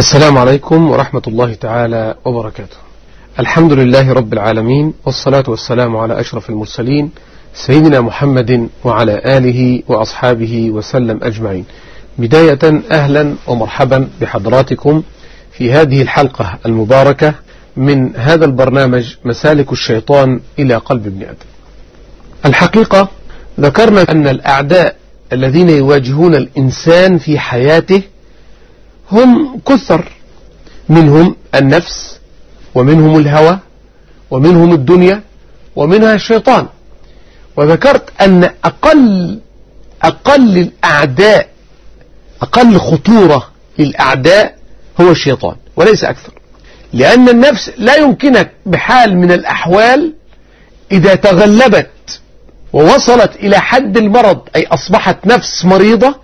السلام عليكم ورحمة الله تعالى وبركاته الحمد لله رب العالمين والصلاة والسلام على أشرف المرسلين سيدنا محمد وعلى آله وأصحابه وسلم أجمعين بداية أهلا ومرحبا بحضراتكم في هذه الحلقة المباركة من هذا البرنامج مسالك الشيطان إلى قلب ابن آدم الحقيقة ذكرنا أن الأعداء الذين يواجهون الإنسان في حياته هم كثر منهم النفس ومنهم الهوى ومنهم الدنيا ومنها الشيطان وذكرت أن أقل أقل الأعداء أقل خطورة للأعداء هو الشيطان وليس أكثر لأن النفس لا يمكنك بحال من الأحوال إذا تغلبت ووصلت إلى حد المرض أي أصبحت نفس مريضة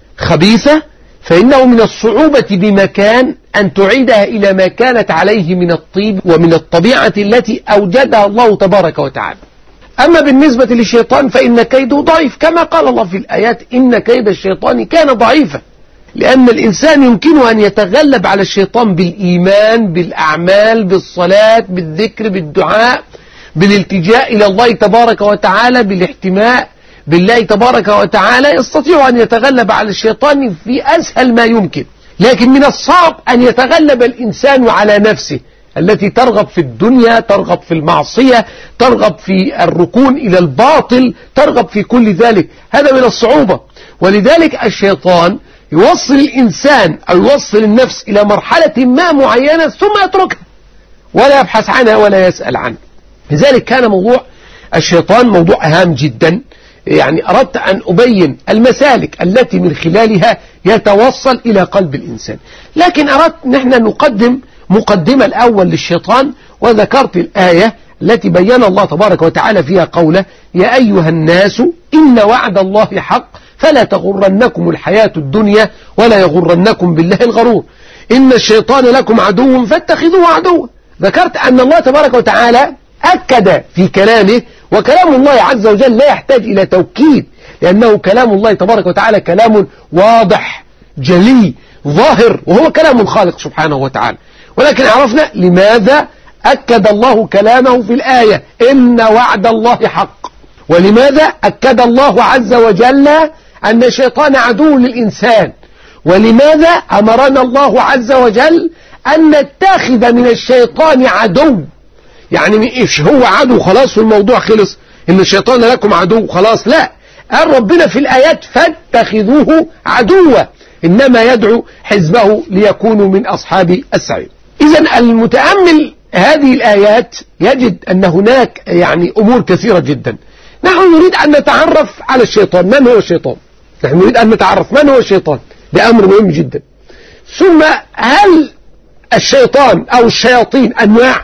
خبيثة فإنه من الصعوبة بمكان أن تعيدها إلى ما كانت عليه من الطيب ومن الطبيعة التي أوجدها الله تبارك وتعالى أما بالنسبة للشيطان فإن كيده ضعيف كما قال الله في الآيات إن كيد الشيطان كان ضعيفا لأن الإنسان يمكنه أن يتغلب على الشيطان بالإيمان بالأعمال بالصلاة بالذكر بالدعاء بالالتجاء إلى الله تبارك وتعالى بالاحتماء بالله تبارك وتعالى يستطيع أن يتغلب على الشيطان في أسهل ما يمكن لكن من الصعب أن يتغلب الإنسان على نفسه التي ترغب في الدنيا ترغب في المعصية ترغب في الركون إلى الباطل ترغب في كل ذلك هذا من الصعوبة ولذلك الشيطان يوصل الإنسان أو يوصل النفس إلى مرحلة ما معينة ثم يتركها ولا يبحث عنها ولا يسأل عنها لذلك كان موضوع الشيطان موضوع هام جدا يعني أردت أن أبين المسالك التي من خلالها يتوصل إلى قلب الإنسان لكن أردت نحن نقدم مقدمة الأول للشيطان وذكرت الآية التي بين الله تبارك وتعالى فيها قوله يا أيها الناس إن وعد الله حق فلا تغرنكم الحياة الدنيا ولا يغرنكم بالله الغرور إن الشيطان لكم عدو فاتخذوه عدوا ذكرت أن الله تبارك وتعالى أكد في كلامه وكلام الله عز وجل لا يحتاج إلى توكيد لأنه كلام الله تبارك وتعالى كلام واضح جلي ظاهر وهو كلام الخالق سبحانه وتعالى ولكن عرفنا لماذا أكد الله كلامه في الآية إن وعد الله حق ولماذا أكد الله عز وجل أن الشيطان عدو للإنسان ولماذا أمرنا الله عز وجل أن نتخذ من الشيطان عدو يعني إيش هو عدو خلاص والموضوع خلص إن الشيطان لكم عدو خلاص لا قال ربنا في الآيات فاتخذوه عدوا إنما يدعو حزبه ليكونوا من أصحاب السعير إذا المتأمل هذه الآيات يجد أن هناك يعني أمور كثيرة جدا نحن نريد أن نتعرف على الشيطان من هو الشيطان نحن نريد أن نتعرف من هو الشيطان ده أمر مهم جدا ثم هل الشيطان أو الشياطين أنواع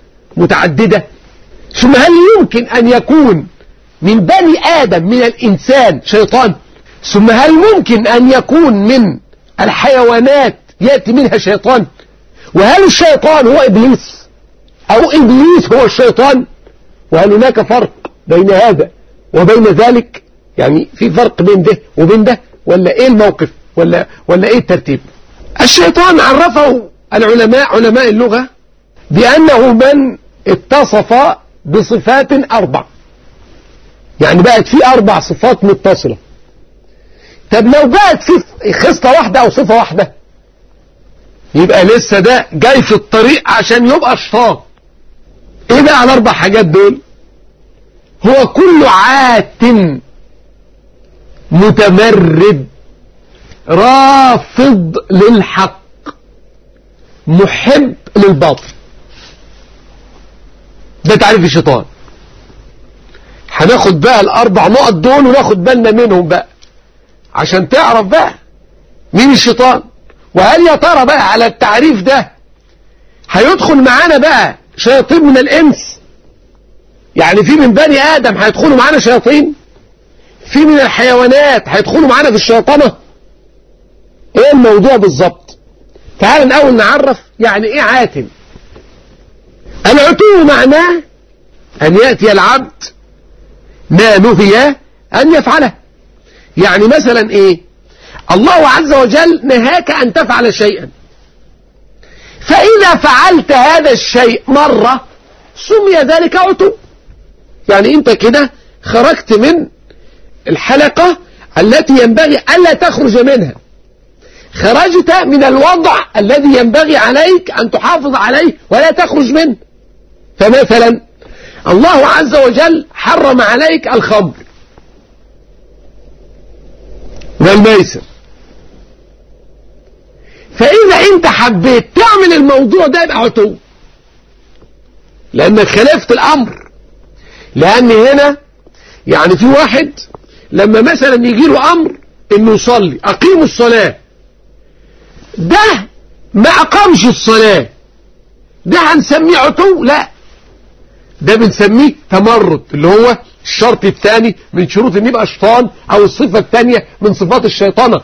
متعددة ثم هل يمكن أن يكون من بني آدم من الإنسان شيطان ثم هل ممكن أن يكون من الحيوانات يأتي منها شيطان وهل الشيطان هو إبليس أو إبليس هو الشيطان وهل هناك فرق بين هذا وبين ذلك يعني في فرق بين ده وبين ده ولا إيه الموقف ولا, ولا إيه الترتيب الشيطان عرفه العلماء علماء اللغة بأنه من اتصف بصفات أربع يعني بقت في أربع صفات متصلة طب لو بقت في خصلة واحدة أو صفة واحدة يبقى لسه ده جاي في الطريق عشان يبقى شيطان ايه بقى الاربع حاجات دول هو كل عات متمرد رافض للحق محب للباطل ده تعريف الشيطان هناخد بقى الاربع نقط دول وناخد بالنا منهم بقى عشان تعرف بقى مين الشيطان وهل يا ترى بقى على التعريف ده هيدخل معانا بقى شياطين من الانس يعني في من بني ادم هيدخلوا معانا شياطين في من الحيوانات هيدخلوا معانا في الشيطنة ايه الموضوع بالظبط تعال الاول نعرف يعني ايه عاتم العتو معناه ان يأتي العبد ما نهي ان يفعله يعني مثلا ايه الله عز وجل نهاك ان تفعل شيئا فإذا فعلت هذا الشيء مرة سمي ذلك عتو يعني انت كده خرجت من الحلقة التي ينبغي ألا تخرج منها خرجت من الوضع الذي ينبغي عليك أن تحافظ عليه ولا تخرج منه فمثلا الله عز وجل حرم عليك الخمر والميسر فإذا أنت حبيت تعمل الموضوع ده يبقى عتو لأنك خالفت الأمر لأن هنا يعني في واحد لما مثلا يجي له أمر إنه يصلي أقيموا الصلاة ده ما أقامش الصلاة ده هنسميه عتو لا ده بنسميه تمرد اللي هو الشرط الثاني من شروط ان يبقى شيطان او الصفة الثانية من صفات الشيطانة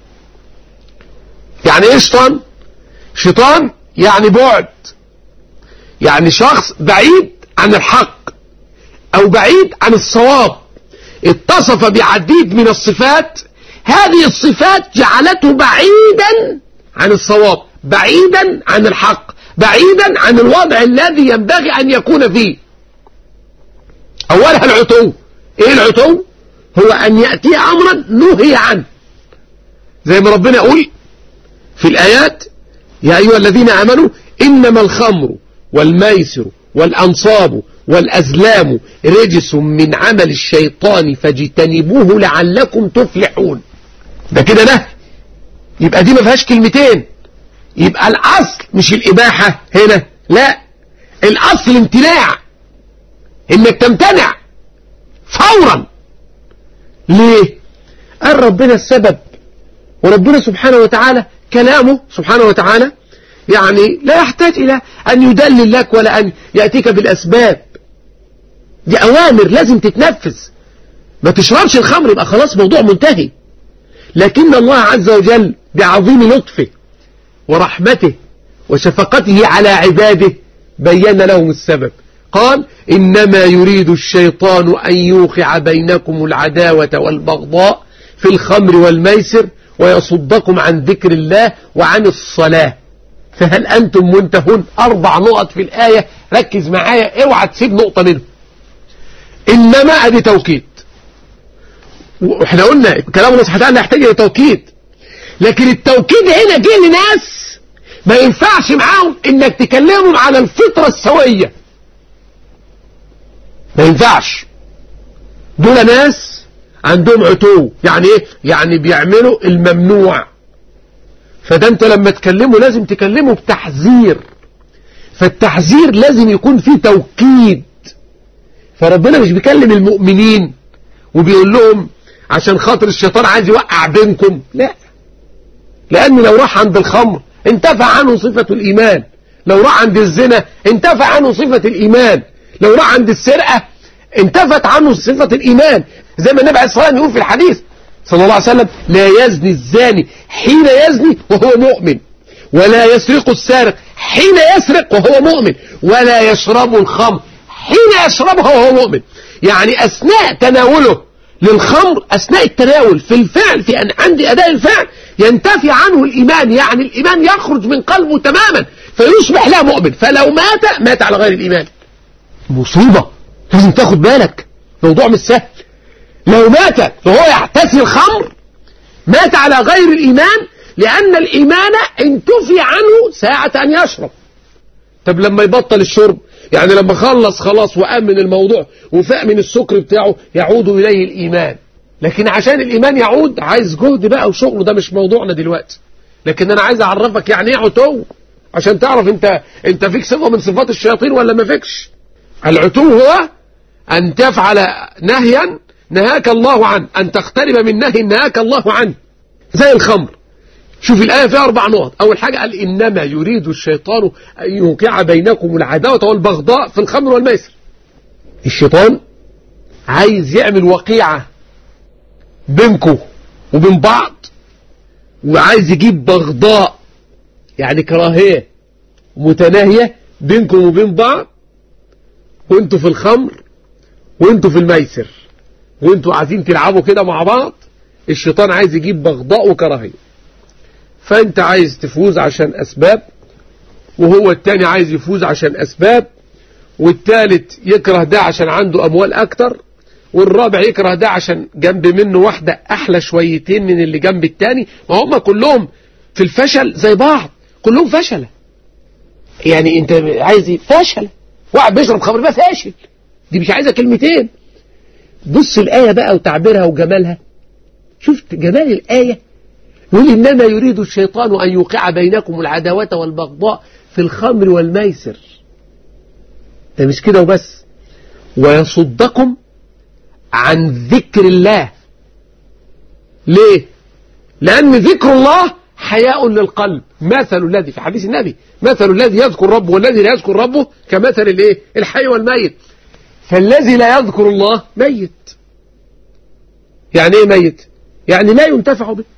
يعني ايه شيطان شيطان يعني بعد يعني شخص بعيد عن الحق او بعيد عن الصواب اتصف بعديد من الصفات هذه الصفات جعلته بعيدا عن الصواب بعيدا عن الحق بعيدا عن الوضع الذي ينبغي أن يكون فيه أولها العتو إيه العتو هو أن يأتي أمرا نهي عنه زي ما ربنا يقول في الآيات يا أيها الذين آمنوا إنما الخمر والميسر والأنصاب والأزلام رجس من عمل الشيطان فاجتنبوه لعلكم تفلحون ده كده ده يبقى دي ما فيهاش كلمتين يبقى الأصل مش الإباحة هنا لا الأصل امتناع إنك تمتنع فورا ليه قال ربنا السبب وربنا سبحانه وتعالى كلامه سبحانه وتعالى يعني لا يحتاج إلى أن يدلل لك ولا أن يأتيك بالأسباب دي أوامر لازم تتنفذ ما تشربش الخمر يبقى خلاص موضوع منتهي لكن الله عز وجل بعظيم لطفه ورحمته وشفقته على عباده بين لهم السبب قال إنما يريد الشيطان أن يوقع بينكم العداوة والبغضاء في الخمر والميسر ويصدكم عن ذكر الله وعن الصلاة فهل أنتم منتهون أربع نقط في الآية ركز معايا اوعى تسيب نقطة منهم إنما أدي توكيد واحنا قلنا كلام الله سبحانه وتعالى يحتاج إلى توكيد لكن التوكيد هنا جه لناس ما ينفعش معاهم انك تكلمهم على الفطرة السوية ما ينفعش دول ناس عندهم عتو يعني ايه يعني بيعملوا الممنوع فده انت لما تكلمه لازم تكلمه بتحذير فالتحذير لازم يكون فيه توكيد فربنا مش بيكلم المؤمنين وبيقول لهم عشان خاطر الشيطان عايز يوقع بينكم لا لأن لو راح عند الخمر انتفع عنه صفة الإيمان لو راح عند الزنا انتفع عنه صفة الإيمان لو راح عند السرقة انتفت عنه صفة الإيمان زي ما النبي عليه الصلاة والسلام يقول في الحديث صلى الله عليه وسلم لا يزني الزاني حين يزني وهو مؤمن ولا يسرق السارق حين يسرق وهو مؤمن ولا يشرب الخمر حين يشربها وهو مؤمن يعني أثناء تناوله للخمر أثناء التناول في الفعل في أن عند أداء الفعل ينتفي عنه الإيمان يعني الإيمان يخرج من قلبه تماما فيصبح لا مؤمن فلو مات مات على غير الإيمان مصيبة لازم تاخد بالك موضوع مش سهل لو مات فهو يعتسي الخمر مات على غير الإيمان لأن الإيمان انتفي عنه ساعة أن يشرب طب لما يبطل الشرب يعني لما خلص خلاص وأمن الموضوع وفاق من السكر بتاعه يعود إليه الإيمان لكن عشان الإيمان يعود عايز جهد بقى وشغل ده مش موضوعنا دلوقتي لكن أنا عايز أعرفك يعني إيه عتو عشان تعرف أنت أنت فيك صفة من صفات الشياطين ولا ما فيكش العتو هو أن تفعل نهيا نهاك الله عنه أن تقترب من نهي نهاك الله عنه زي الخمر شوف الآية فيها أربع نقط أول حاجة قال إنما يريد الشيطان أن يوقع بينكم العداوة والبغضاء في الخمر والميسر الشيطان عايز يعمل وقيعة بينكم وبين بعض وعايز يجيب بغضاء يعني كراهية متناهية بينكم وبين بعض وانتوا في الخمر وانتوا في الميسر وانتوا عايزين تلعبوا كده مع بعض الشيطان عايز يجيب بغضاء وكراهية فانت عايز تفوز عشان اسباب وهو التاني عايز يفوز عشان أسباب والتالت يكره ده عشان عنده أموال أكتر والرابع يكره ده عشان جنب منه واحدة أحلى شويتين من اللي جنب التاني ما هم كلهم في الفشل زي بعض كلهم فشلة يعني انت عايز ايه فشل واحد بيشرب خمر بقى فاشل دي مش عايزة كلمتين بص الآية بقى وتعبيرها وجمالها شفت جمال الآية يقول إنما يريد الشيطان أن يوقع بينكم العداوة والبغضاء في الخمر والميسر ده مش كده وبس ويصدكم عن ذكر الله ليه لأن ذكر الله حياء للقلب مثل الذي في حديث النبي مثل الذي يذكر ربه والذي لا يذكر ربه كمثل الايه الحي والميت فالذي لا يذكر الله ميت يعني ايه ميت يعني لا ينتفع به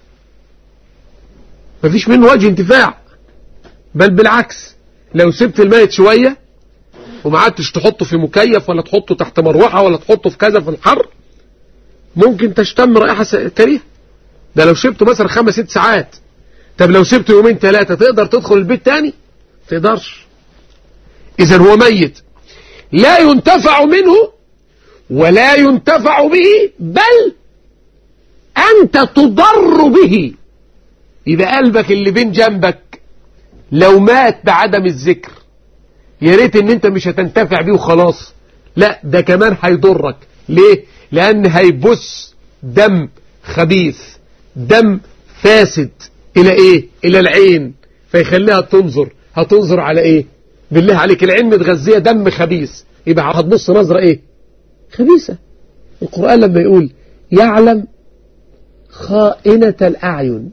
مفيش منه وجه انتفاع بل بالعكس لو سبت الميت شوية وما عدتش تحطه في مكيف ولا تحطه تحت مروحة ولا تحطه في كذا في الحر ممكن تشتم رائحة كريهة ده لو سبته مثلا خمس ست ساعات طب لو سبته يومين ثلاثة تقدر تدخل البيت تاني تقدرش إذا هو ميت لا ينتفع منه ولا ينتفع به بل أنت تضر به يبقى قلبك اللي بين جنبك لو مات بعدم الذكر يا ريت ان انت مش هتنتفع بيه وخلاص لا ده كمان هيضرك ليه لان هيبص دم خبيث دم فاسد الى ايه الى العين فيخليها تنظر هتنظر على ايه بالله عليك العين متغذيه دم خبيث يبقى هتبص نظره ايه خبيثه القران لما يقول يعلم خائنة الأعين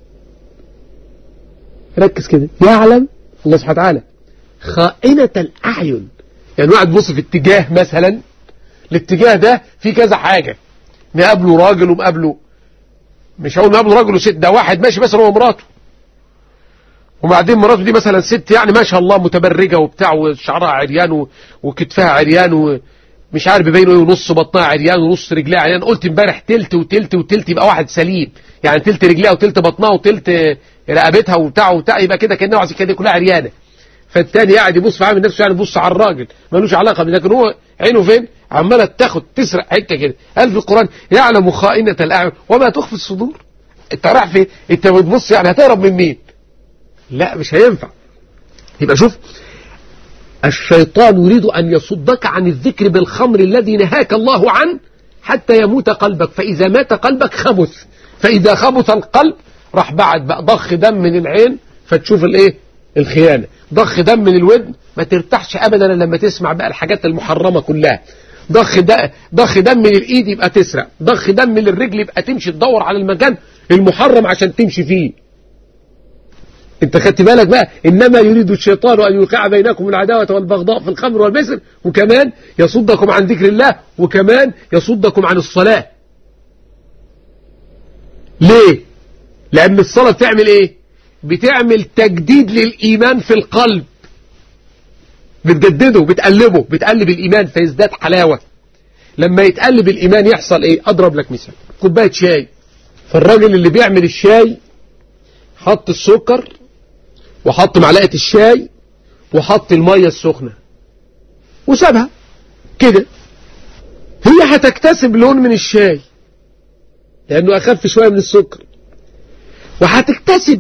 ركز كده يعلم الله سبحانه وتعالى خائنة الأعين يعني واحد بص في اتجاه مثلا الاتجاه ده فيه كذا حاجة نقابله راجل ومقابله مش هقول نقابله راجل وست ده واحد ماشي مثلا هو مراته وبعدين مراته دي مثلا ست يعني ما شاء الله متبرجة وبتاع وشعرها عريان وكتفها عريان ومش عارف بيبينه ايه ونص بطنها عريان ونص رجلها عريان قلت امبارح تلت وتلت وتلت يبقى واحد سليم يعني تلت رجلها وتلت بطنها وتلت رقبتها وبتاع وبتاع يبقى كده كانها وعسى كده كلها عريانه فالتاني قاعد يبص في عامل نفسه يعني بص على الراجل ملوش علاقه لكن هو عينه فين عماله تاخد تسرق حته كده قال في القران يعلم خائنه الاعين وما تخفي الصدور انت رايح فين انت بتبص يعني هتهرب من مين لا مش هينفع يبقى شوف الشيطان يريد أن يصدك عن الذكر بالخمر الذي نهاك الله عنه حتى يموت قلبك فإذا مات قلبك خبث فإذا خبث القلب راح بعد بقى ضخ دم من العين فتشوف الايه الخيانة ضخ دم من الودن ما ترتاحش أبدا لما تسمع بقى الحاجات المحرمة كلها ضخ دم ضخ دم من الإيد يبقى تسرق ضخ دم من الرجل يبقى تمشي تدور على المكان المحرم عشان تمشي فيه انت خدت بالك بقى انما يريد الشيطان ان يوقع بينكم العداوه والبغضاء في الخمر والميسر وكمان يصدكم عن ذكر الله وكمان يصدكم عن الصلاه ليه لان الصلاه بتعمل ايه بتعمل تجديد للايمان في القلب بتجدده بتقلبه بتقلب الايمان فيزداد حلاوه لما يتقلب الايمان يحصل ايه اضرب لك مثال كوبايه شاي فالراجل اللي بيعمل الشاي حط السكر وحط معلقة الشاي وحط المية السخنة وسابها كده هي هتكتسب لون من الشاي لأنه أخف شوية من السكر وهتكتسب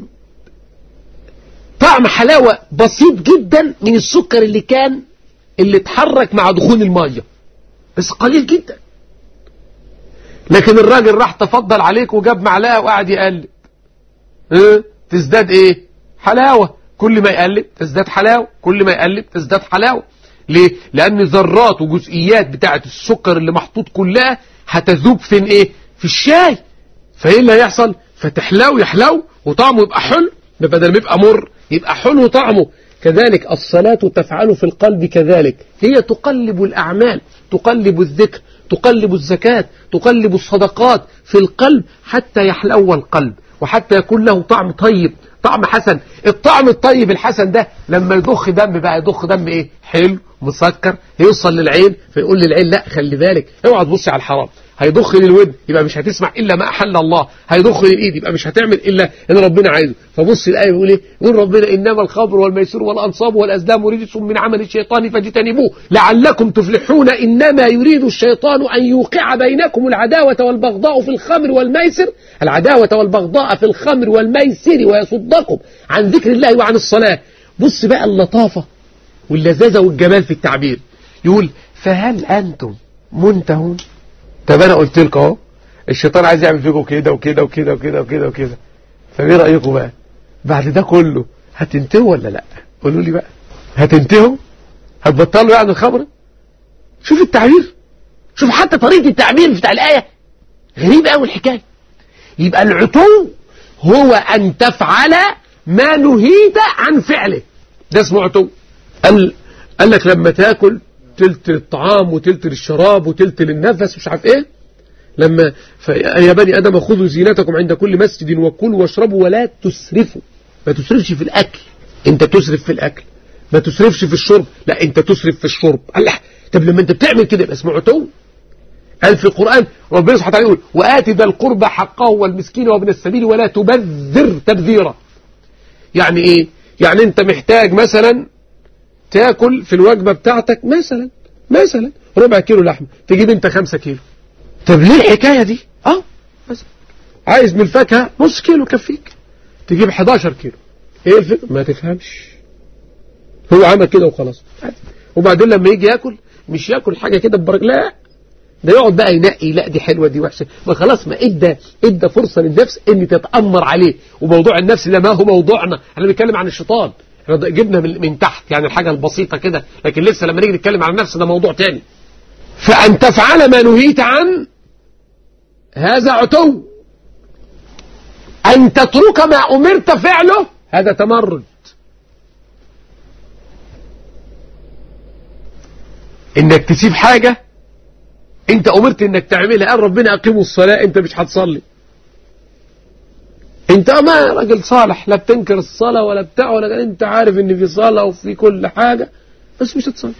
طعم حلاوة بسيط جدا من السكر اللي كان اللي اتحرك مع دخول المية بس قليل جدا لكن الراجل راح تفضل عليك وجاب معلقة وقعد يقلب اه تزداد ايه حلاوة كل ما يقلب تزداد حلاوة كل ما يقلب تزداد حلاوة ليه لان ذرات وجزئيات بتاعة السكر اللي محطوط كلها هتذوب فين ايه في الشاي فايه اللي هيحصل فتحلو يحلو وطعمه يبقى حلو بدل ما يبقى مر يبقى حلو طعمه كذلك الصلاة تفعل في القلب كذلك هي تقلب الأعمال تقلب الذكر تقلب الزكاة تقلب الصدقات في القلب حتى يحلو القلب وحتى يكون له طعم طيب طعم حسن الطعم الطيب الحسن ده لما يضخ دم بقى يضخ دم ايه حلو مسكر يوصل للعين فيقول للعين لا خلي بالك اوعى تبصي على الحرام هيضخ للود يبقى مش هتسمع إلا ما أحل الله هيضخ للإيد يبقى مش هتعمل إلا إن ربنا عايزه فبص الآية بيقول إيه يقول ربنا إنما الخمر والميسر والأنصاب والأزلام رجس من عمل الشيطان فاجتنبوه لعلكم تفلحون إنما يريد الشيطان أن يوقع بينكم العداوة والبغضاء في الخمر والميسر العداوة والبغضاء في الخمر والميسر ويصدكم عن ذكر الله وعن الصلاة بص بقى اللطافة واللذاذة والجمال في التعبير يقول فهل أنتم منتهون طب أنا قلت لكم اهو الشيطان عايز يعمل فيكم كده وكده وكده وكده وكده وكده فايه رأيكم بقى بعد ده كله هتنتهوا ولا لا قولوا لي بقى هتنتهوا هتبطلوا يعني الخمر شوف التعبير شوف حتى طريقة التعبير بتاع الآية غريبة قوي الحكاية يبقى العتو هو أن تفعل ما نهيت عن فعله ده اسمه عتو قال, قال لك لما تاكل تلت للطعام وتلت للشراب وتلت للنفس مش عارف ايه لما يا بني ادم خذوا زينتكم عند كل مسجد وكلوا واشربوا ولا تسرفوا ما تسرفش في الاكل انت تسرف في الاكل ما تسرفش في الشرب لا انت تسرف في الشرب الله طب لما انت بتعمل كده يبقى اسمه عتو قال في القرآن ربنا سبحانه وتعالى يقول وآت ذا القربى حقه والمسكين وابن السبيل ولا تبذر تبذيرا يعني ايه يعني انت محتاج مثلا تاكل في الوجبة بتاعتك مثلا مثلا ربع كيلو لحمة تجيب انت خمسة كيلو طب ليه الحكاية دي اه مثلا عايز من الفاكهة نص كيلو كفيك تجيب 11 كيلو ايه الفكرة ما تفهمش هو عمل كده وخلاص وبعدين لما يجي ياكل مش ياكل حاجة كده ببرك لا ده يقعد بقى ينقي لا دي حلوة دي وحشة ما خلاص ما ادى ادى فرصة للنفس ان تتأمر عليه وموضوع النفس ده ما هو موضوعنا احنا بنتكلم عن الشيطان احنا جبنا من, من تحت يعني الحاجة البسيطة كده لكن لسه لما نيجي نتكلم عن النفس ده موضوع تاني فأن تفعل ما نهيت عن هذا عتو أن تترك ما أمرت فعله هذا تمرد انك تسيب حاجة انت امرت انك تعملها قال ربنا اقيموا الصلاة انت مش هتصلي انت ما راجل صالح لا بتنكر الصلاة ولا بتاع ولا انت عارف ان في صلاة وفي كل حاجة بس مش هتصلي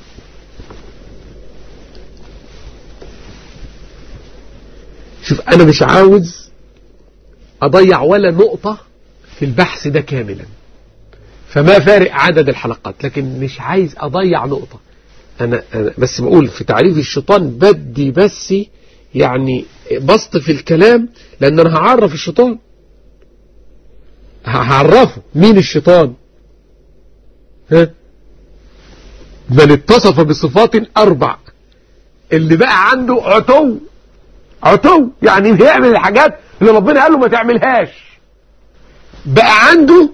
شوف انا مش عاوز اضيع ولا نقطة في البحث ده كاملا فما فارق عدد الحلقات لكن مش عايز اضيع نقطة أنا, أنا بس بقول في تعريف الشيطان بدي بس يعني بسط في الكلام لأن أنا هعرف الشيطان هعرفه مين الشيطان ها من اتصف بصفات أربع اللي بقى عنده عتو عتو يعني بيعمل الحاجات اللي ربنا قال له ما تعملهاش بقى عنده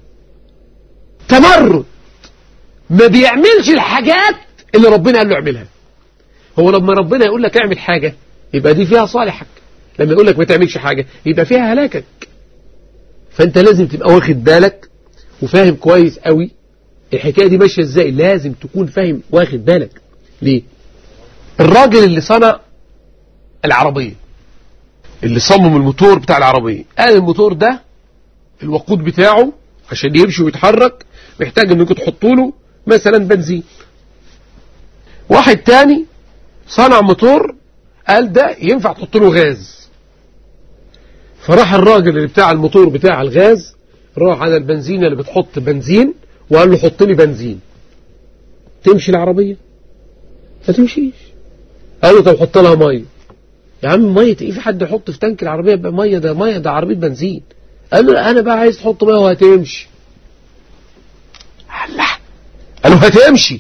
تمرد ما بيعملش الحاجات اللي ربنا قال له اعملها هو لما ربنا يقول لك اعمل حاجة يبقى دي فيها صالحك لما يقول لك ما تعملش حاجة يبقى فيها هلاكك فانت لازم تبقى واخد بالك وفاهم كويس قوي الحكاية دي ماشية ازاي لازم تكون فاهم واخد بالك ليه الراجل اللي صنع العربية اللي صمم الموتور بتاع العربية قال الموتور ده الوقود بتاعه عشان يمشي ويتحرك محتاج انكم تحطوا له مثلا بنزين واحد تاني صنع موتور قال ده ينفع تحط له غاز فراح الراجل اللي بتاع الموتور بتاع الغاز راح على البنزينة اللي بتحط بنزين وقال له حط لي بنزين تمشي العربية ما تمشيش قال له طب حط لها ميه يا عم ميه ايه في حد يحط في تانك العربية بقى ميه ده ميه ده عربية بنزين قال له انا بقى عايز تحط ميه وهتمشي قال لا قال له هتمشي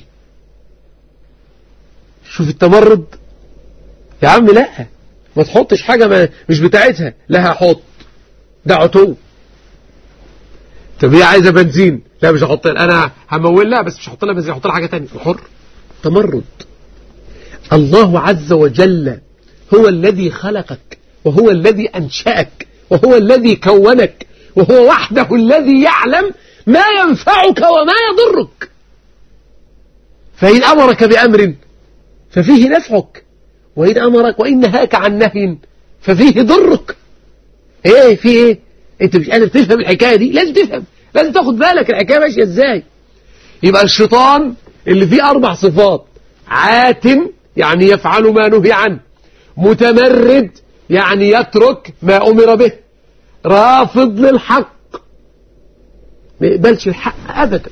شوف التمرد يا عم لا ما تحطش حاجة ما مش بتاعتها لا هحط ده عتو طب هي عايزة بنزين لا مش هحط انا همول لها بس مش هحط لها بنزين هحط لها حاجة تانية حر تمرد الله عز وجل هو الذي خلقك وهو الذي أنشأك وهو الذي كونك وهو وحده الذي يعلم ما ينفعك وما يضرك فإن أمرك بأمر ففيه نفعك وإن أمرك وإن نهاك عن نهي ففيه ضرك إيه في إيه أنت مش قادر تفهم الحكاية دي لازم تفهم لازم تاخد بالك الحكاية ماشية إزاي يبقى الشيطان اللي فيه أربع صفات عات يعني يفعل ما نهي عنه متمرد يعني يترك ما أمر به رافض للحق ما يقبلش الحق أبدا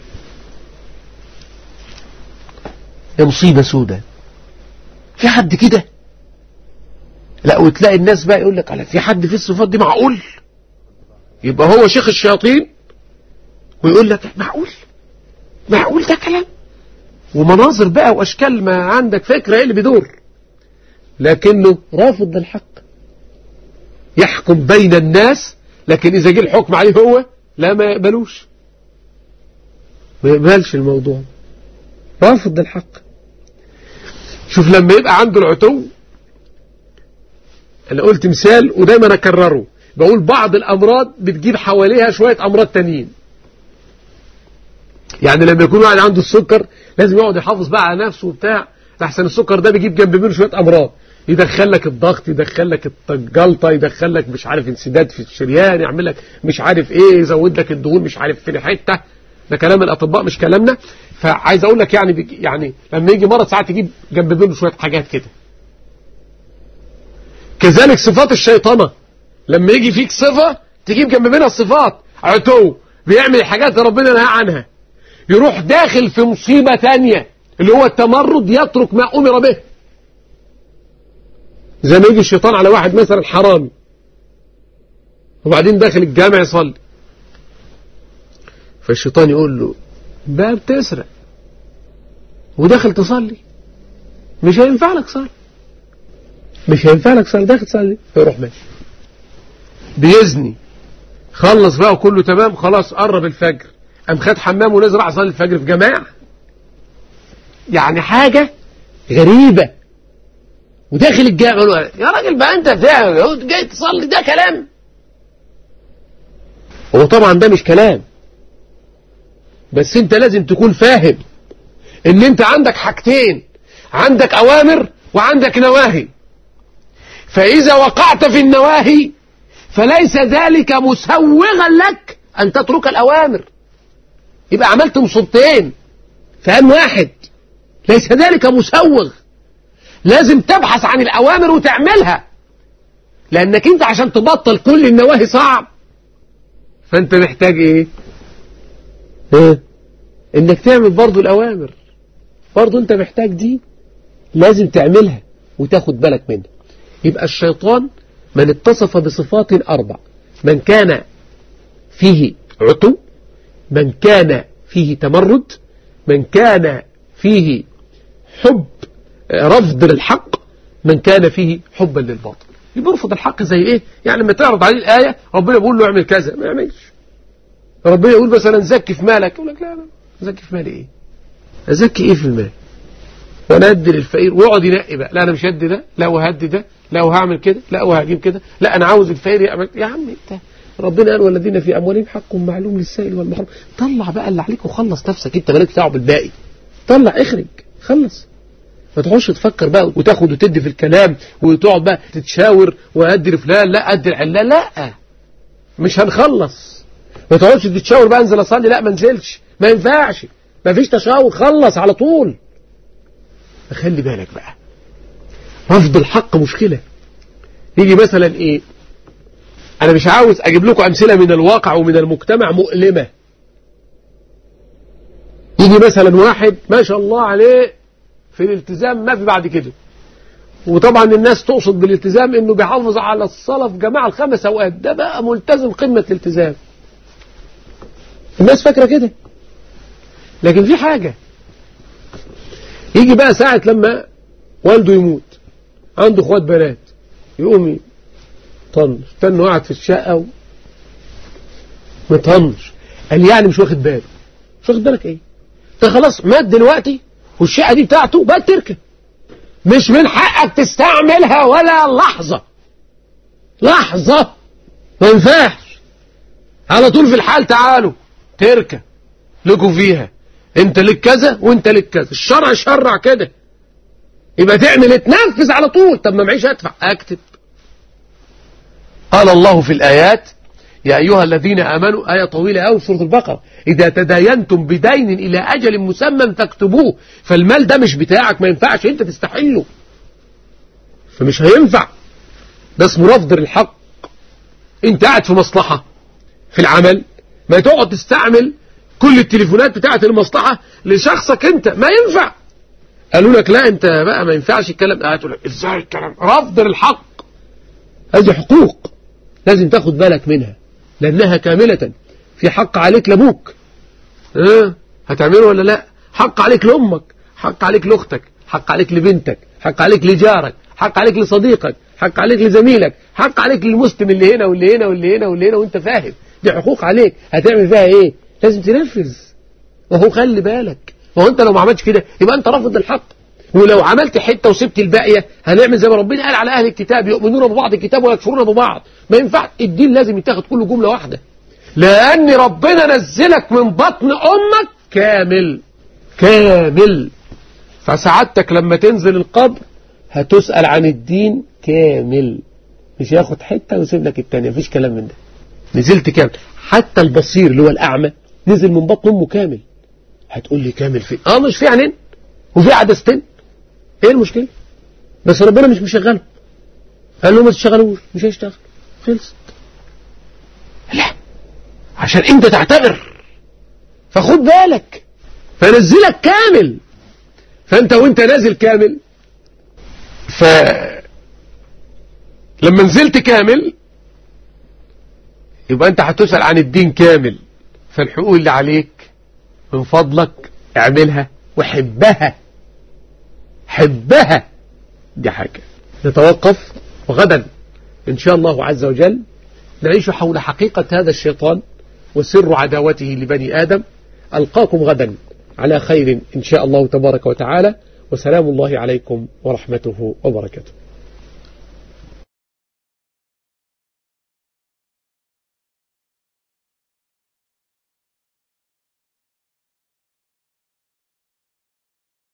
يا مصيبة سودة في حد كده لا وتلاقي الناس بقى يقول لك على في حد في الصفات دي معقول يبقى هو شيخ الشياطين ويقول لك معقول معقول ده كلام ومناظر بقى واشكال ما عندك فكره ايه اللي بيدور لكنه رافض للحق يحكم بين الناس لكن اذا جه الحكم عليه هو لا ما يقبلوش ما يقبلش الموضوع رافض للحق شوف لما يبقى عنده العتو انا قلت مثال ودايما اكرره بقول بعض الامراض بتجيب حواليها شويه امراض تانيين يعني لما يكون واحد عنده السكر لازم يقعد يحافظ بقى على نفسه وبتاع لحسن السكر ده بيجيب جنب منه شويه امراض يدخل لك الضغط يدخل لك الجلطه يدخل لك مش عارف انسداد في الشريان يعمل لك مش عارف ايه يزود لك الدهون مش عارف في حته ده كلام الاطباء مش كلامنا فعايز اقول لك يعني بيجي يعني لما يجي مرض ساعات يجيب جنب منه شويه حاجات كده كذلك صفات الشيطنه لما يجي فيك صفه تجيب جنب منها الصفات عتو بيعمل حاجات ربنا نهى عنها يروح داخل في مصيبة تانية اللي هو التمرد يترك ما أمر به زي ما يجي الشيطان على واحد مثلا حرامي وبعدين داخل الجامع يصلي فالشيطان يقول له بقى بتسرق وداخل تصلي مش هينفع لك صلي مش هينفع لك صلي داخل تصلي فيروح ماشي بيزني خلص بقى وكله تمام خلاص قرب الفجر قام خد حمام ونزل راح يصلي الفجر في جماعه يعني حاجه غريبه وداخل الجامع يا راجل بقى انت بتعمل جاي تصلي ده كلام هو طبعا ده مش كلام بس انت لازم تكون فاهم ان انت عندك حاجتين عندك اوامر وعندك نواهي فاذا وقعت في النواهي فليس ذلك مسوغا لك ان تترك الاوامر يبقى عملت مصيبتين فهم واحد ليس ذلك مسوغ لازم تبحث عن الأوامر وتعملها لأنك أنت عشان تبطل كل النواهي صعب فأنت محتاج إيه إيه إنك تعمل برضو الأوامر برضو أنت محتاج دي لازم تعملها وتاخد بالك منها يبقى الشيطان من اتصف بصفات أربع من كان فيه عتو من كان فيه تمرد من كان فيه حب رفض للحق من كان فيه حبا للباطل بيرفض الحق زي ايه يعني لما تعرض عليه الآية ربنا بيقول له اعمل كذا ما يعملش ربنا يقول مثلا زكي في مالك يقول لك لا لا زكي في مالي ايه ازكي ايه في المال وانا ادي للفقير ويقعد ينقي بقى لا انا مش هدي ده لا وهدي ده لا وهعمل كده لا وهجيب كده لا انا عاوز الفقير يعمل يا عم انت ربنا قال والذين في اموالهم حق معلوم للسائل والمحروم طلع بقى اللي عليك وخلص نفسك انت مالكش دعوه بالباقي طلع اخرج خلص ما تخش تفكر بقى وتاخد وتدي في الكلام وتقعد بقى تتشاور وادي لفلان لا ادي العلان لا مش هنخلص ما تقعدش تتشاور بقى انزل اصلي لا ما انزلش ما ينفعش ما فيش تشاور خلص على طول خلي بالك بقى رفض الحق مشكلة يجي مثلا ايه انا مش عاوز اجيب لكم امثلة من الواقع ومن المجتمع مؤلمة يجي مثلا واحد ما شاء الله عليه في الالتزام ما في بعد كده وطبعا الناس تقصد بالالتزام انه بيحافظ على الصلاة في جماعة الخمس اوقات ده بقى ملتزم قمة الالتزام الناس فاكرة كده لكن في حاجة يجي بقى ساعة لما والده يموت عنده اخوات بنات يقوم طنش استنى قاعد في الشقة و... مطنش قال يعني مش واخد باله مش واخد بالك ايه انت خلاص مات دلوقتي والشقة دي بتاعته بقت تركب مش من حقك تستعملها ولا لحظة لحظة ما ينفعش على طول في الحال تعالوا تركب لكم فيها انت لك كذا وانت لك كذا الشرع شرع كده يبقى تعمل تنفذ على طول طب ما معيش ادفع اكتب قال الله في الآيات يا أيها الذين آمنوا آية طويلة أو سورة البقرة إذا تداينتم بدين إلى أجل مسمى فاكتبوه فالمال ده مش بتاعك ما ينفعش أنت تستحله فمش هينفع ده اسمه رفض الحق انت قاعد في مصلحة في العمل ما تقعد تستعمل كل التليفونات بتاعت المصلحة لشخصك انت ما ينفع قالوا لك لا انت بقى ما ينفعش الكلام ده هتقول لك ازاي الكلام رفض الحق هذه حقوق لازم تاخد بالك منها لانها كاملة في حق عليك لابوك اه هتعمله ولا لا حق عليك لامك حق عليك لاختك حق عليك لبنتك حق عليك لجارك حق عليك لصديقك حق عليك لزميلك حق عليك للمسلم اللي هنا واللي هنا واللي هنا واللي هنا وانت فاهم دي حقوق عليك هتعمل فيها ايه لازم تنفذ وهو خلي بالك ما هو انت لو ما عملتش كده يبقى انت رافض الحق ولو عملت حته وسبت الباقيه هنعمل زي ما ربنا قال على اهل الكتاب يؤمنون ببعض الكتاب ويكفرون ببعض ما ينفعش الدين لازم يتاخد كله جمله واحده لان ربنا نزلك من بطن امك كامل كامل فسعادتك لما تنزل القبر هتسأل عن الدين كامل مش ياخد حتة ويسيب لك التانية مفيش كلام من ده نزلت كامل حتى البصير اللي هو الأعمى نزل من بطن أمه كامل هتقول لي كامل فين اه مش في عينين وفي عدستين ايه المشكلة بس ربنا مش مشغله قال له ما تشتغلوش مش هيشتغل خلصت لا عشان انت تعتبر فخد بالك فنزلك كامل فانت وانت نازل كامل ف لما نزلت كامل يبقى انت هتسأل عن الدين كامل فالحقوق اللي عليك من فضلك اعملها وحبها حبها دي حاجة نتوقف وغدا إن شاء الله عز وجل نعيش حول حقيقة هذا الشيطان وسر عداوته لبني آدم ألقاكم غدا على خير إن شاء الله تبارك وتعالى وسلام الله عليكم ورحمته وبركاته